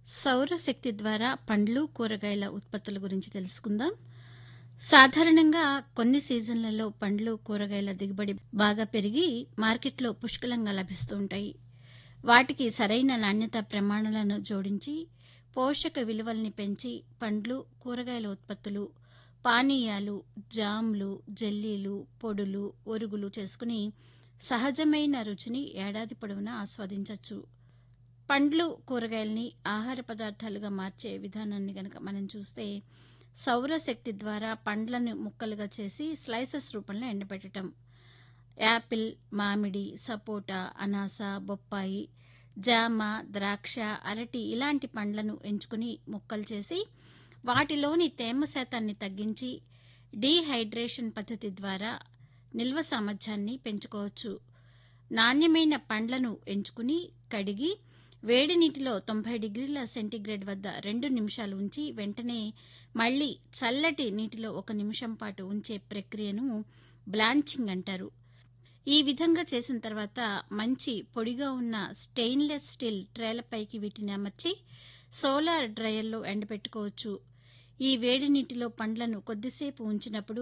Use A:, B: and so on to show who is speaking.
A: సౌరశక్తి ద్వారా పండ్లు కూరగాయల ఉత్పత్తుల గురించి తెలుసుకుందాం సాధారణంగా కొన్ని సీజన్లలో పండ్లు కూరగాయల దిగుబడి బాగా పెరిగి మార్కెట్లో పుష్కలంగా లభిస్తూ ఉంటాయి వాటికి సరైన నాణ్యత ప్రమాణాలను జోడించి పోషక విలువల్ని పెంచి పండ్లు కూరగాయల ఉత్పత్తులు పానీయాలు జామ్లు జెల్లీలు పొడులు ఒరుగులు చేసుకుని సహజమైన రుచిని ఏడాది పొడవునా ఆస్వాదించవచ్చు పండ్లు కూరగాయల్ని ఆహార పదార్థాలుగా మార్చే విధానాన్ని గనక మనం చూస్తే సౌరశక్తి ద్వారా పండ్లను ముక్కలుగా చేసి స్లైసెస్ రూపంలో ఎండబెట్టడం యాపిల్ మామిడి సపోటా అనాస బొప్పాయి జామ ద్రాక్ష అరటి ఇలాంటి పండ్లను ఎంచుకుని ముక్కలు చేసి వాటిలోని తేమ శాతాన్ని తగ్గించి డీహైడ్రేషన్ పద్ధతి ద్వారా నిల్వ సామర్థ్యాన్ని పెంచుకోవచ్చు నాణ్యమైన పండ్లను ఎంచుకుని కడిగి వేడి నీటిలో తొంభై డిగ్రీల సెంటీగ్రేడ్ వద్ద రెండు నిమిషాలు ఉంచి వెంటనే మళ్ళీ చల్లటి నీటిలో ఒక నిమిషం పాటు ఉంచే ప్రక్రియను బ్లాంచింగ్ అంటారు ఈ విధంగా చేసిన తర్వాత మంచి పొడిగా ఉన్న స్టెయిన్లెస్ స్టీల్ ట్రేలపైకి వీటిని అమర్చి సోలార్ డ్రయర్లో ఎండబెట్టుకోవచ్చు ఈ వేడి నీటిలో పండ్లను కొద్దిసేపు ఉంచినప్పుడు